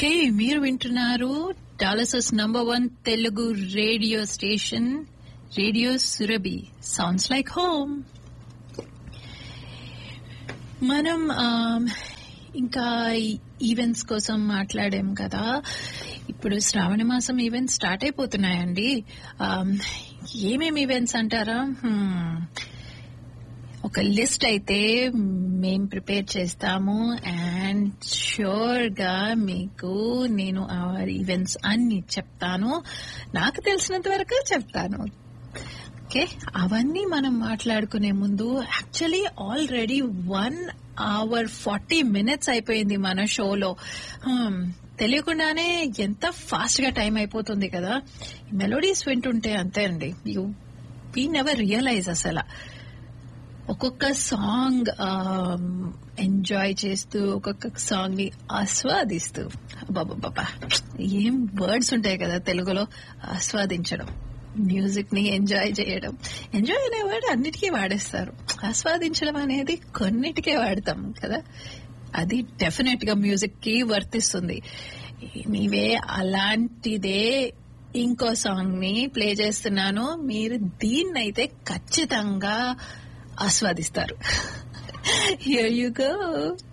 Okay మీరు వింటున్నారు Dallas's number one Telugu radio station radio Surabhi sounds like home మనం ఆమ్, ఇంకా ఈవెంట్స్ కోసం మాట్లాడాం కదా ఇప్పుడు శ్రావణ మాసం ఈవెంట్స్ స్టార్ట్ అయిపోతున్నాయండి ఆమ్, ఏమేం ఈవెంట్స్ అంటారా హ్మ్. ఒక లిస్ట్ అయితే మేం ప్రిపేర్ చేస్తాము అండ్ షూర్ గా మీకు నేను ఆ ఈవెంట్స్ అన్ని చెప్తాను నాకు తెలిసినంత వరకు చెప్తాను ఓకే అవన్నీ మనం మాట్లాడుకునే ముందు actually already one hour forty minutes అయిపోయింది మన షోలో హ్మ్, తెలియకుండానే ఎంత ఫాస్ట్ గా టైం అయిపోతుంది కదా మెలోడీస్ వింటుంటే అంతే అండి యూ వీ నెవర్ రియలైజ్ అసలు ఒక్కొక్క సాంగ్ ఎంజాయ్ చేస్తూ ఒక్కొక్క సాంగ్ ని ఆస్వాదిస్తూ బాబా ఏం వర్డ్స్ ఉంటాయి కదా తెలుగులో ఆస్వాదించడం మ్యూజిక్ ని ఎంజాయ్ చేయడం ఎంజాయ్ అనే వర్డ్ అన్నిటికీ వాడేస్తారు ఆస్వాదించడం అనేది కొన్నిటికే వాడతాం కదా అది డెఫినెట్ గా మ్యూజిక్ కి వర్తిస్తుంది నీవే అలాంటిదే ఇంకో సాంగ్ ని ప్లే చేస్తున్నాను మీరు దీన్నైతే ఖచ్చితంగా ఆస్వాదిస్తారు హియర్ యు గో